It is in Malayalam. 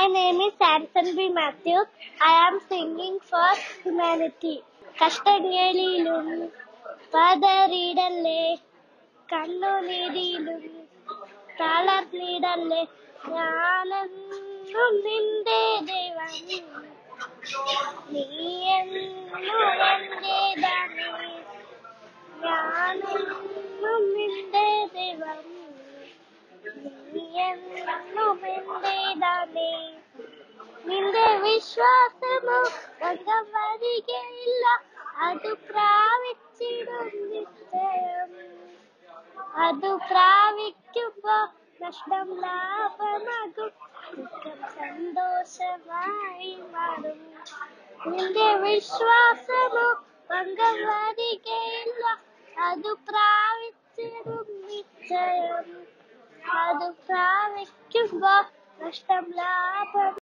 My name is Samson B. Matthews. I am singing for humanity. കഷ്ടങ്ങളിലും പതറിടല്ലേ കണ്ണുനീരിലും തളർന്നിടല്ലേ ഞാനെന്നും നിന്റെ ദൈവം നീ എന്നും എന്റേതാണ് ഞാനെന്നും നിന്റെ ദൈവം നീ എന്നും എന്റേതാണ് നിന്റെ വിശ്വാസമോ ഭംഗം വരികയില്ല അത് പ്രാപിച്ചിടും നിശ്ചയം അത് പ്രാപിക്കുമ്പോ നഷ്ടം ലാഭമാകും ദുഃഖം സന്തോഷമായി മാറും നിന്റെ വിശ്വാസമോ ഭംഗം വരികയില്ല അത് പ്രാപിച്ചിടും നിശ്ചയം അത് പ്രാപിക്കുമ്പോ നഷ്ടം ലാഭം